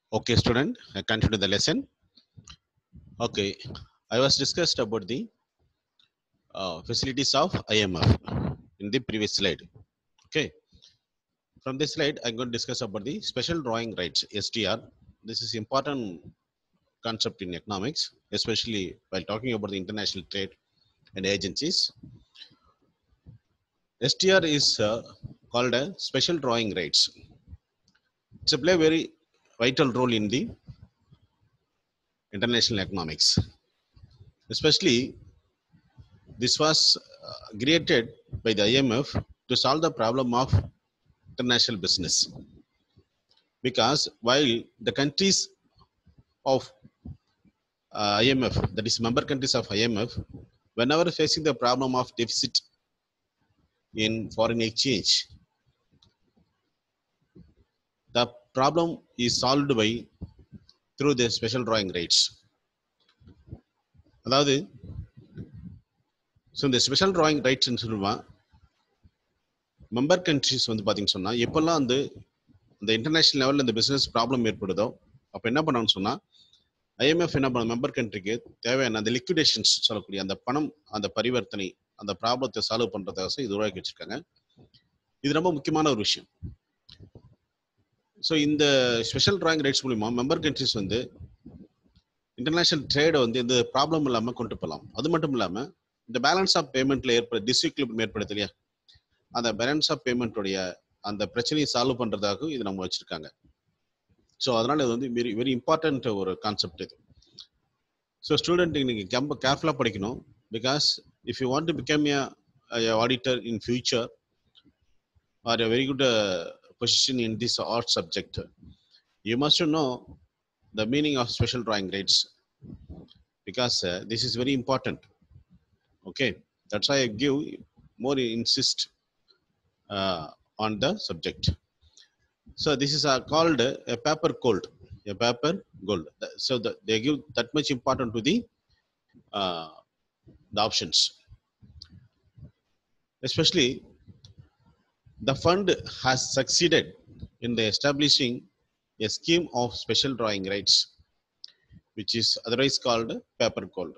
Okay, student, I continue the lesson. Okay, I was discussed about the uh, facilities of IMF in the previous slide. Okay, from this slide, I'm going to discuss about the special drawing rights (SDR). This is important concept in economics, especially while talking about the international trade and agencies. SDR is uh, called a special drawing rights. It's a play very vital role in the international economics. Especially, this was uh, created by the IMF to solve the problem of international business. Because while the countries of uh, IMF, that is member countries of IMF, whenever facing the problem of deficit in foreign exchange, the problem is solved by through the special drawing rights அதாவது so இந்த special drawing ரைட்ஸ்னு சொல்லுவான் member countries வந்து பார்த்தீங்கன்னு சொன்னால் எப்போல்லாம் வந்து இந்த இன்டர்நேஷனல் லெவலில் இந்த பிஸ்னஸ் ப்ராப்ளம் ஏற்படுதோ அப்போ என்ன பண்ணணும்னு சொன்னால் ஐஎம்எஃப் என்ன பண்ண மெம்பர் கண்ட்ரிக்கு தேவையான அந்த லிக்விடேஷன்ஸ் சொல்லக்கூடிய அந்த பணம் அந்த பரிவர்த்தனை அந்த ப்ராப்ளத்தை சால்வ் பண்ணுறதுக்காக இது உருவாக்கி வச்சிருக்காங்க இது ரொம்ப முக்கியமான ஒரு விஷயம் ஸோ இந்த ஸ்பெஷல் டிராயிங் ரைட்ஸ் மூலிமா மெம்பர் கண்ட்ரிஸ் வந்து இன்டர்நேஷனல் ட்ரேடை வந்து எந்த ப்ராப்ளம் இல்லாமல் கொண்டு போகலாம் அது மட்டும் இல்லாமல் இந்த பேலன்ஸ் ஆஃப் பேமெண்ட்ல ஏற்பட டிஸ்இக்லிபிரியம் ஏற்படுது இல்லையா அந்த பேலன்ஸ் ஆஃப் பேமெண்ட்டுடைய அந்த பிரச்சனையை சால்வ் பண்ணுறதாகவும் இது நம்ம வச்சிருக்காங்க ஸோ அதனால இது வந்து வெரி வெரி இம்பார்ட்டன்ட் ஒரு கான்செப்ட் இது ஸோ ஸ்டூடெண்ட் நீங்கள் ரொம்ப கேர்ஃபுல்லாக படிக்கணும் because if you want to become a auditor in future or a very good position in this art subject, you must know the meaning of special drawing rates because uh, this is very important. Okay, that's why I give more insist uh, on the subject. So this is uh, called a paper gold, a paper gold. So the, they give that much important to the the options, especially the fund has succeeded in the establishing a scheme of special drawing rights, which is otherwise called paper gold.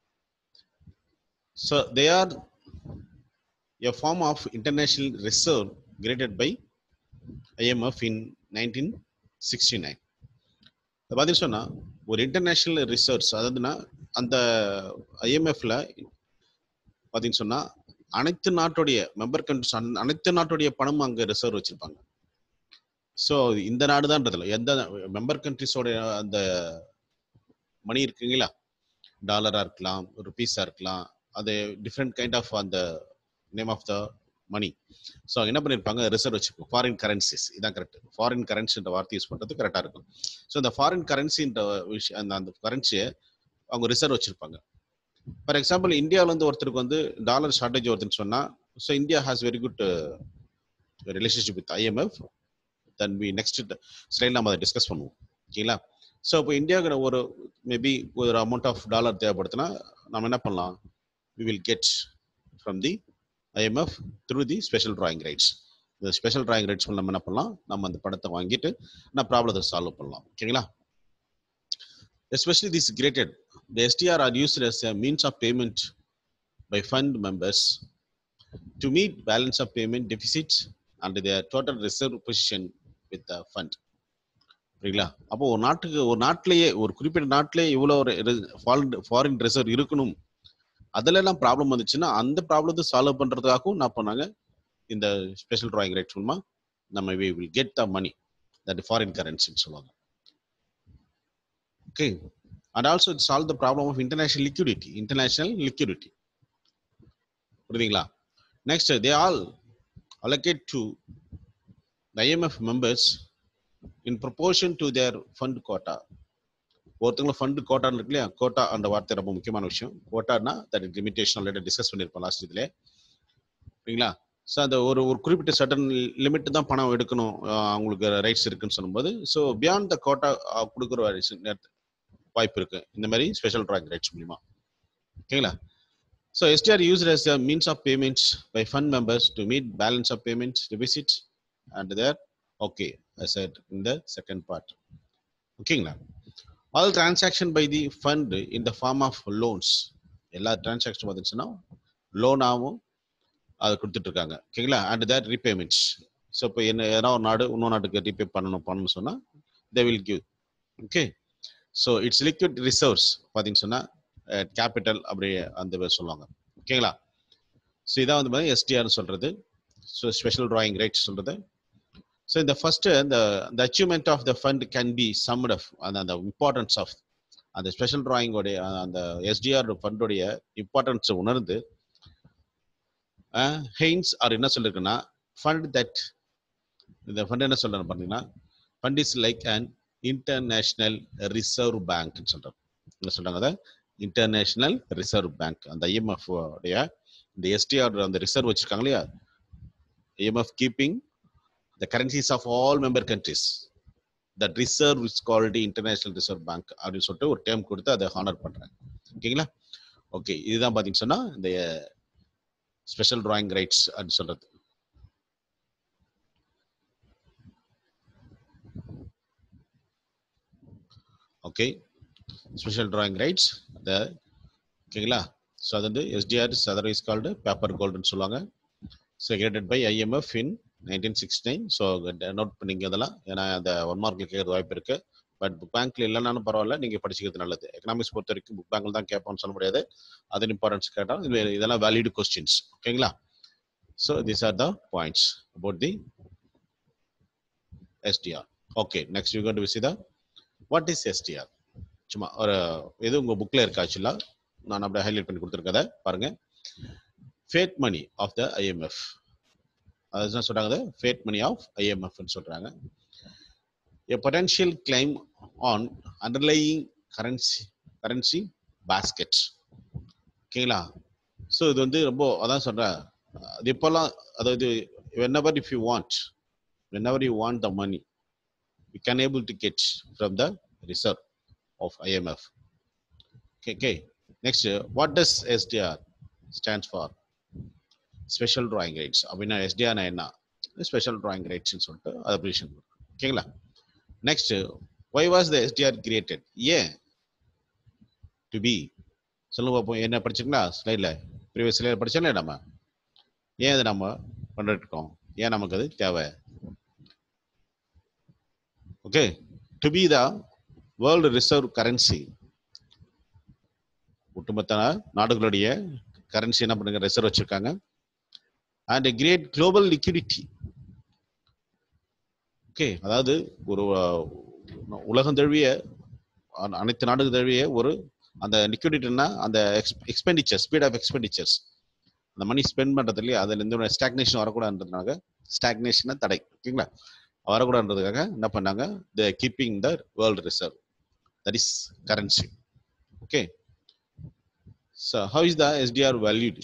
So they are a form of international reserve created by IMF in 1969. பார்த்தீங்க சொன்னா ஒரு international research அதாவதுன்னா அந்த ஐஎம்எஃப்ல பார்த்தீங்கன்னு சொன்னா அனைத்து நாட்டுடைய member countries அனைத்து நாட்டுடைய பணமும் அங்கே ரிசர்வ் வச்சிருப்பாங்க ஸோ இந்த நாடு தான்றதில்ல எந்த மெம்பர் கண்ட்ரிஸோட அந்த மணி இருக்குங்களா டாலராக இருக்கலாம் ருபீஸாக இருக்கலாம் அது டிஃப்ரெண்ட் கைண்ட் ஆஃப் அந்த name of the money so என்ன பண்ணியிருப்பாங்க ரிசர்வ் வச்சுருப்போம் ஃபாரின் கரன்சிஸ் இதான் கரெக்ட் ஃபாரின் கரன்சின்ற வார்த்தை யூஸ் பண்ணுறது கரெக்டாக இருக்கும் ஸோ இந்த ஃபாரின் கரன்சின்ற விஷயம் அந்த அந்த கரன்சியை அவங்க ரிசர்வ் வச்சுருப்பாங்க ஃபார் எக்ஸாம்பிள் இந்தியாவிலேருந்து ஒருத்தருக்கு வந்து டாலர் ஷார்டேஜ் வருதுன்னு சொன்னால் so India has very good relationship with IMF then we next ஸ்லைடில் நம்ம அதை டிஸ்கஸ் பண்ணுவோம் ஓகேங்களா ஸோ இப்போ இந்தியாவுக்கு ஒரு மேபி ஒரு அமௌண்ட் ஆஃப் டாலர் தேவைப்படுதுன்னா நம்ம என்ன பண்ணலாம் we will get from the IMF through the special drawing rights இந்த ஸ்பெஷல் ட்ராயிங் ரைட்ஸ் நம்ம என்ன பண்ணலாம் நம்ம அந்த படத்தை வாங்கிட்டு நான் ப்ராப்ளத்தை சால்வ் பண்ணலாம் ஓகேங்களா especially this created The SDR are used as a means of payment by fund members to meet balance of payment deficits and their total reserve position with the fund. புரியுங்களா அப்போ ஒரு நாட்டுக்கு ஒரு நாட்டிலேயே ஒரு குறிப்பிட்ட நாட்டிலேயே இவ்வளோ ஒரு ஃபாரின் ரிசர்வ் இருக்கணும் அதுல எல்லாம் ப்ராப்ளம் வந்துச்சுன்னா அந்த ப்ராப்ளத்தை சால்வ் பண்றதுக்காகவும் நான் பண்ணாங்க இந்த ஸ்பெஷல் ட்ராயிங் ரைட்ஸ் மூலமா நம்ம we will get the money that foreign கரன்சின்னு சொல்லுவாங்க okay and also it solve the problem of international liquidity international liquidity புரியுதுங்களா next they all allocate to the IMF members in proportion to their fund quota ஒருத்தவங்க fund கோட்டான்னு இருக்கு இல்லையா quota அந்த வார்த்தை ரொம்ப முக்கியமான விஷயம் கோட்டானா தட் லிமிடேஷன் ஆல்ரெடி டிஸ்கஸ் பண்ணியிருப்போம் லாஸ்ட் இதில் சரிங்களா ஸோ அந்த ஒரு ஒரு குறிப்பிட்ட சட்டன் லிமிட் தான் பணம் எடுக்கணும் அவங்களுக்கு ரைட்ஸ் இருக்குன்னு சொல்லும்போது ஸோ பியாண்ட் த கோட்டா கொடுக்குற வாய்ப்பு இருக்கு இந்த மாதிரி ஸ்பெஷல் ட்ராக் ரைட்ஸ் மூலியமா ஓகேங்களா so SDR used as a means of payments by fund members to meet balance of payments deficits and their okay I said in the second part ஓகேங்களா all transaction by the fund in the form of loans எல்லா transaction பார்த்துச்சுன்னா லோனாகவும் அதை கொடுத்துட்டு இருக்காங்க ஓகேங்களா and that repayments so இப்போ என்ன ஏன்னா ஒரு நாடு இன்னொரு நாட்டுக்கு ரீபே பண்ணணும் பண்ணணும்னு சொன்னால் they will give okay so it's liquid reserves பார்த்தீங்கன்னு சொன்னால் கேபிட்டல் அப்படி அந்த பேர் சொல்லுவாங்க ஓகேங்களா ஸோ இதான் வந்து பார்த்தீங்கன்னா எஸ்டிஆர்னு சொல்கிறது ஸோ ஸ்பெஷல் ட்ராயிங் ரைட்ஸ் சொல்கிறது ஸோ இந்த ஃபர்ஸ்ட் இந்த the achievement of the fund can be summed of அந்த அந்த இம்பார்ட்டன்ஸ் ஆஃப் அந்த ஸ்பெஷல் டிராயிங்கோடைய அந்த எஸ்டிஆர் ஃபண்டோடைய இம்பார்ட்டன்ஸை உணர்ந்து ஹெயின்ஸ் ஆர் என்ன சொல்லிருக்குன்னா ஃபண்ட் தட் இந்த ஃபண்ட் என்ன சொல்றாங்க பார்த்தீங்கன்னா fund is like and international reserve bank சொல்றாங்க என்ன சொல்றாங்க அதை இன்டர்நேஷனல் ரிசர்வ் பேங்க் அந்த ஐஎம்எஃப் உடைய இந்த எஸ்டிஆர் அந்த ரிசர்வ் வச்சிருக்காங்க இல்லையா IMF keeping the currencies of all member countries that reserve is called international reserve bank அப்படின்னு சொல்லிட்டு ஒரு டேம் கொடுத்து அதை ஹானர் பண்றாங்க ஓகேங்களா ஓகே இதுதான் பார்த்தீங்கன்னு சொன்னா இந்த ஸ்பெஷல் டிராயிங் ரைட்ஸ் அப்படின்னு சொல்றது ஓகே ஸ்பெஷல் டிராயிங் ரைட்ஸ் அந்த ஓகேங்களா ஸோ அது வந்து எஸ்டிஆர் அதர்வைஸ் கால்டு பேப்பர் கோல்டுன்னு சொல்லுவாங்க secreted by IMF in nineteen sixty nine so note பண்ணிங்க இதெல்லாம் ஏன்னா அந்த ஒன் மார்க்ல கேட்கறது வாய்ப்பு இருக்கு பட் புக் பேங்க்ல இல்லைனாலும் பரவாயில்ல நீங்க படிச்சுக்கிறது நல்லது எக்கனாமிக்ஸ் பொறுத்த வரைக்கும் புக் பேங்க்ல தான் கேட்போம்னு சொல்ல முடியாது அதன் இம்பார்ட்டன்ஸ் கேட்டால் இது இதெல்லாம் வேலிடு கொஸ்டின்ஸ் ஓகேங்களா so these are the points about the SDR okay next you got to we see the what is SDR சும்மா ஒரு இது உங்க புக்ல இருக்கு ஆக்சுவலா நான் அப்படியே ஹைலைட் பண்ணி கொடுத்துருக்கத பாருங்க fiat money of the IMF அதுதான் சொல்றாங்க ஃபேட் மணி ஆஃப் ஐஎம்எஃப்னு சொல்றாங்க a potential claim on underlying currency currency basket ஓகேங்களா ஸோ இது வந்து ரொம்ப அதான் சொல்றேன் அது இப்போல்லாம் அதாவது whenever if you want whenever you want the money you can able to get from the reserve of IMF okay okay next what does SDR stands for special drawing rates அப்படின்னா SDR என்ன special drawing rates சொல்லிட்டு அது abbreviation ஓகேங்களா next why was the SDR created ஏன் to be சொல்லுங்க பார்ப்போம் என்ன படிச்சிங்களா ஸ்லைடில் ப்ரீவியஸ் ஸ்லைடில் படிச்சோம்ல நம்ம ஏன் அதை நம்ம பண்ணிட்டு இருக்கோம் ஏன் நமக்கு அது தேவை okay to be the world reserve currency ஒட்டுமொத்த நாடுகளுடைய கரன்சி என்ன பண்ணுங்க ரிசர்வ் வச்சிருக்காங்க and create global liquidity okay அதாவது ஒரு அஹ், உலகம் தழுவிய அன- அனைத்து நாடுகள் தழுவிய ஒரு அந்த லிக்விடிட்டினா அந்த எக்ஸ்பெண்டிச்சர் ஸ்பீட் ஆஃப் எக்ஸ்பெண்டிச்சர்ஸ் அந்த மணி ஸ்பெண்ட் பண்றது இல்லையா அதுல இருந்து ஸ்டாக்னேஷன் வரக்கூடாதுன்றதுனால ஸ்டாக்னேஷனை தடை ஓகேங்களா வரக்கூடாதுன்றதுக்காக என்ன பண்ணாங்க the keeping the world reserve that is currency okay so how is the SDR valued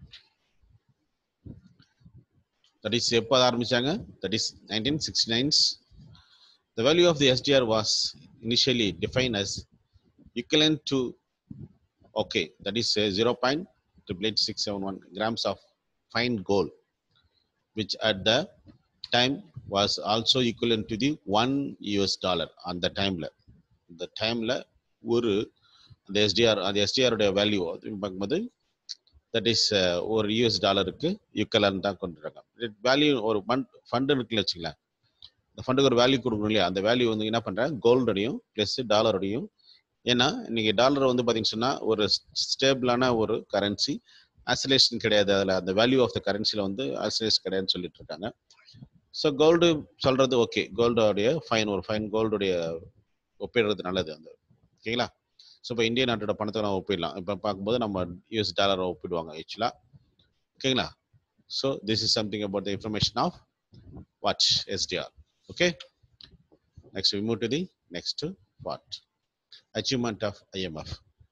that is எப்போ ஆரம்பிச்சாங்க that is nineteen sixty nines the value of the SDR was initially defined as equivalent to okay that is uh, 0.671 grams of fine gold which at the time was also equivalent to the one US dollar on the timeல இந்த டைம்ல ஒரு அந்த STR அந்த STR உடைய value பார்க்கும்போது that is ஒரு US டாலருக்கு ஈக்குவலன் தான் கொண்டு வராங்க வேல்யூ ஒரு ஃபண்ட் ஃபண்டு இருக்குன்னு வச்சுங்களேன் இந்த ஃபண்டுக்கு ஒரு வேல்யூ கொடுக்கணும் இல்லையா அந்த வேல்யூ வந்து என்ன பண்றேன் கோல்டோடையும் ப்ளஸ் டாலரோடையும் ஏன்னா இன்னைக்கு டாலர் வந்து பாத்தீங்கன்னு சொன்னா ஒரு ஸ்டேபிளான ஒரு கரன்சி ஆசிலேஷன் கிடையாது அதுல அந்த வேல்யூ ஆஃப் த கரன்சில வந்து ஆசிலேஷன் கிடையாதுன்னு சொல்லிட்டு இருக்காங்க ஸோ கோல்டு சொல்றது ஓகே கோல்டோடைய ஃபைன் ஒரு ஃபைன் கோல்டுடைய ஒப்பிடுறது நல்லது அந்த ஓகேங்களா ஸோ இப்போ இந்திய நாட்டோட பணத்தை நம்ம ஒப்பிடலாம் இப்போ பார்க்கும்போது நம்ம யூஎஸ் டாலரை ஒப்பிடுவாங்க ஆக்சுவலா ஓகேங்களா so this is something about the information of watch SDR okay next we move to the next part achievement of IMF.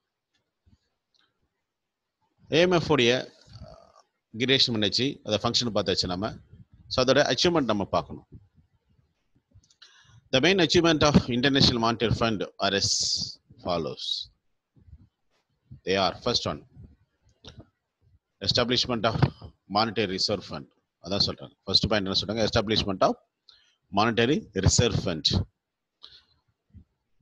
IMF உடைய கிரேஷன் பண்ணிச்சு அதை ஃபங்க்ஷன் பார்த்தாச்சு நம்ம ஸோ அதோட அச்சீவ்மெண்ட் நம்ம பார்க்கணும் the main achievement of international monetary fund are as follows they are first one establishment of monetary reserve fund அதான் சொல்றாங்க ஃபர்ஸ்ட் பாயிண்ட் என்ன சொல்றாங்க establishment of monetary reserve fund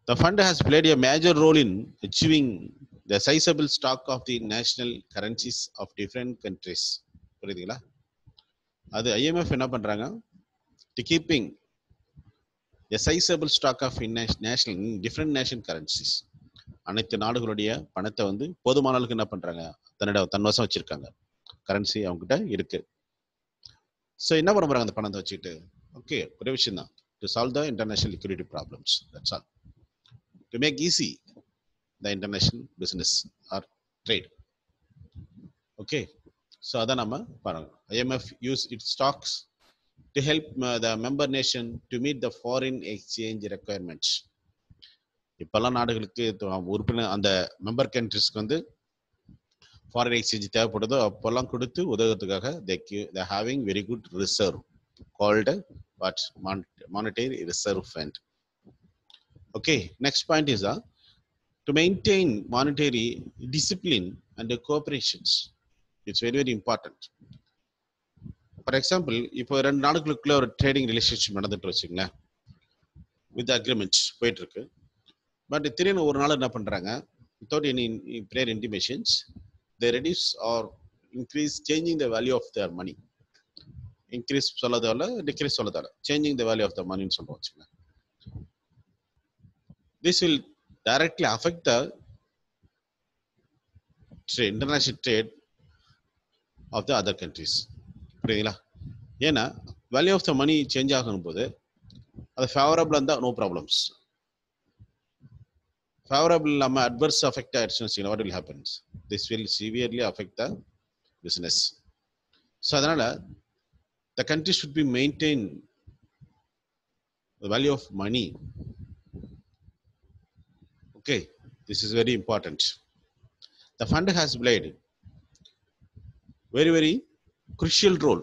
The fund has played a major role in achieving the sizable stock of the national currencies of different countries. புரியுதுங்களா அது IMF என்ன பண்றாங்க to keeping a sizable stock of national different nation currencies அனைத்து நாடுகளுடைய பணத்தை வந்து போதுமான அளவுக்கு என்ன பண்றாங்க தன்னிடம் தன்வசம் வச்சிருக்காங்க கரன்சி அவங்ககிட்ட இருக்கு ஸோ என்ன பண்ண போறாங்க அந்த பணத்தை வச்சுக்கிட்டு ஓகே ஒரே விஷயம் தான் to solve the international liquidity problems that's all to make easy the international business or trade okay so அதை நம்ம பாருங்க IMF use it stocks to help the member nation to meet the foreign exchange requirements இப்போல்லாம் நாடுகளுக்கு உறுப்பினர் அந்த member கண்ட்ரிஸ்க்கு வந்து foreign exchange தேவைப்படுதோ அப்போல்லாம் கொடுத்து உதவுறதுக்காக they they having very good reserve called what monetary reserve fund okay next point is to maintain monetary discipline and cooperations it's very very important for example இப்போ ரெண்டு நாடுகளுக்குள்ள ஒரு ட்ரேடிங் ரிலேஷன்ஷிப் நடந்துட்டு வச்சுங்களேன் with agreements போயிட்டு இருக்கு but திடீர்னு ஒரு நாள் என்ன பண்றாங்க without any prior intimations they reduce or increase changing the value of their money increase சொல்லதால டிக்ரீஸ் சொல்லதால changing the value of the மணின்னு சொல்லுவோம் வச்சுங்களேன் this will directly affect the international trade of the other countries புரியுதுங்களா ஏன்னா value of the money change ஆகும் போது அது ஃபேவரபிளாக இருந்தால் நோ ப்ராப்ளம்ஸ் ஃபேவரபிள் இல்லாமல் அட்வர்ஸ் அஃபெக்ட் ஆயிடுச்சுன்னு வச்சுக்கோங்க what will happens this will severely affect the business so அதனால் the country should be maintain the value of money okay this is very important the fund has played very very crucial role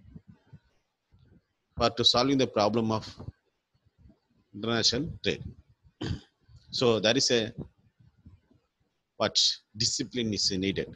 for to solving the problem of international trade so that is a what discipline is needed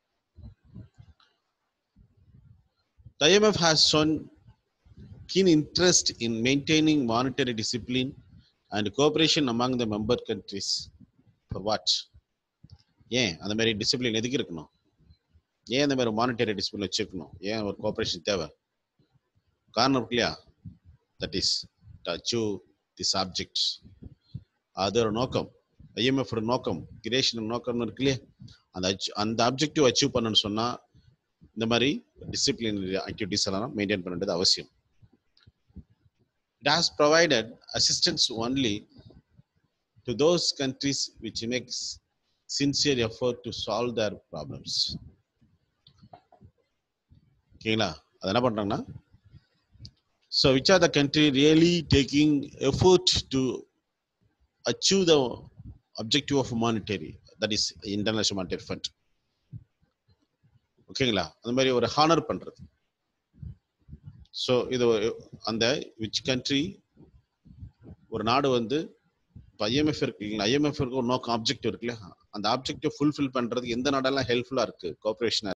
the imf has shown keen interest in maintaining monetary discipline and cooperation among the member countries for what ஏன் அந்த மாதிரி discipline எதுக்கு இருக்கணும் ஏன் இந்த மாதிரி monetary discipline வச்சிருக்கணும் ஏன் ஒரு கோஆபரேஷன் தேவை காரணம் இருக்கு இல்லையா that is to achieve this object அது ஒரு நோக்கம் ஐஎம்எஃப் நோக்கம் கிரியேஷன் நோக்கம்னு இருக்கு இல்லையா அந்த அந்த ஆப்ஜெக்டிவ் அச்சீவ் பண்ணணும்னு சொன்னா இந்த மாதிரி டிசிப்ளின் ஆக்டிவிட்டிஸ் எல்லாம் மெயின்டைன் பண்ண வேண்டியது அவசியம் it has provided assistance only to those countries which makes sincere effort to solve their problems ஓகேங்களா அது என்ன பண்றாங்கன்னா so which are the country really taking effort to achieve the objective of monetary that is international monetary fund ஓகேங்களா அந்த மாதிரி ஒரு honour பண்றது so இது அந்த விச் கண்ட்ரி ஒரு நாடு வந்து இப்போ ஐஎம்எஃப் இருக்கு இல்லைங்களா ஐஎம்எஃப் ஒரு நோக்கம் ஆப்ஜெக்டிவ் இருக்குல்ல அந்த ஆப்ஜெக்டிவ் ஃபுல்ஃபில் பண்றதுக்கு எந்த நாடெல்லாம் ஹெல்ப்ஃபுல்லா இருக்கு கோஆபரேஷனா